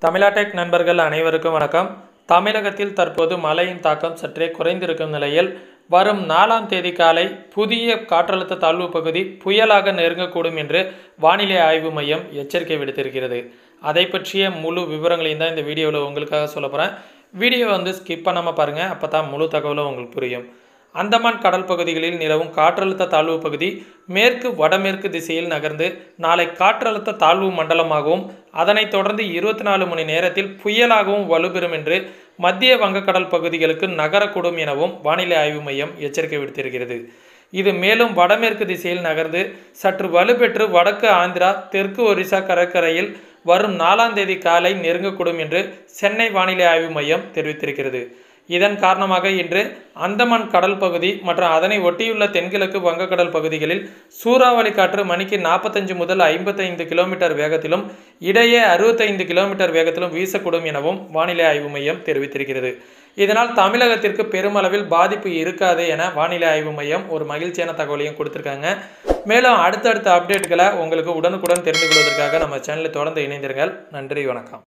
தமிழாடெக் நண்பர்கள் அனைவருக்கும் வணக்கம் தமிழகத்தில் தற்போது மழையின் தாக்கம் சற்றே குறைந்திருக்கும் நிலையில் வரும் நாலாம் தேதி காலை புதிய காற்றழுத்த தாழ்வு பகுதி புயலாக நெருங்கக்கூடும் என்று வானிலை ஆய்வு மையம் எச்சரிக்கை விடுத்திருக்கிறது அதை பற்றிய முழு விவரங்களையும் தான் இந்த வீடியோவில் உங்களுக்காக சொல்ல போகிறேன் வீடியோ வந்து ஸ்கிப் பண்ணாமல் பாருங்கள் அப்போ தான் முழு தகவலும் உங்களுக்கு புரியும் அந்தமான் கடல் பகுதிகளில் நிலவும் காற்றழுத்த தாழ்வு பகுதி மேற்கு வடமேற்கு திசையில் நகர்ந்து நாளை காற்றழுத்த தாழ்வு மண்டலமாகவும் அதனைத் தொடர்ந்து இருபத்தி நாலு மணி நேரத்தில் புயலாகவும் வலுப்பெறும் என்று மத்திய வங்கக்கடல் பகுதிகளுக்கு நகரக்கூடும் எனவும் வானிலை ஆய்வு மையம் எச்சரிக்கை விடுத்திருக்கிறது இது மேலும் வடமேற்கு திசையில் நகர்ந்து சற்று வலுப்பெற்று வடக்கு ஆந்திரா தெற்கு ஒரிசா கடற்கரையில் வரும் நாலாம் தேதி காலை நெருங்கக்கூடும் என்று சென்னை வானிலை ஆய்வு மையம் தெரிவித்திருக்கிறது இதன் காரணமாக இன்று அந்தமான் கடல் பகுதி மற்றும் அதனை ஒட்டியுள்ள தென்கிழக்கு வங்கக்கடல் பகுதிகளில் சூறாவளி காற்று மணிக்கு நாற்பத்தஞ்சு முதல் ஐம்பத்தைந்து கிலோமீட்டர் வேகத்திலும் இடையே அறுபத்தைந்து கிலோமீட்டர் வேகத்திலும் வீசக்கூடும் எனவும் வானிலை ஆய்வு மையம் தெரிவித்திருக்கிறது இதனால் தமிழகத்திற்கு பெருமளவில் பாதிப்பு இருக்காது என வானிலை ஆய்வு மையம் ஒரு மகிழ்ச்சியான தகவலையும் கொடுத்துருக்காங்க மேலும் அடுத்தடுத்த அப்டேட்களை உங்களுக்கு உடனுக்குடன் தெரிந்து கொள்வதற்காக நம்ம சேனலை தொடர்ந்து இணைந்திருங்கள் நன்றி வணக்கம்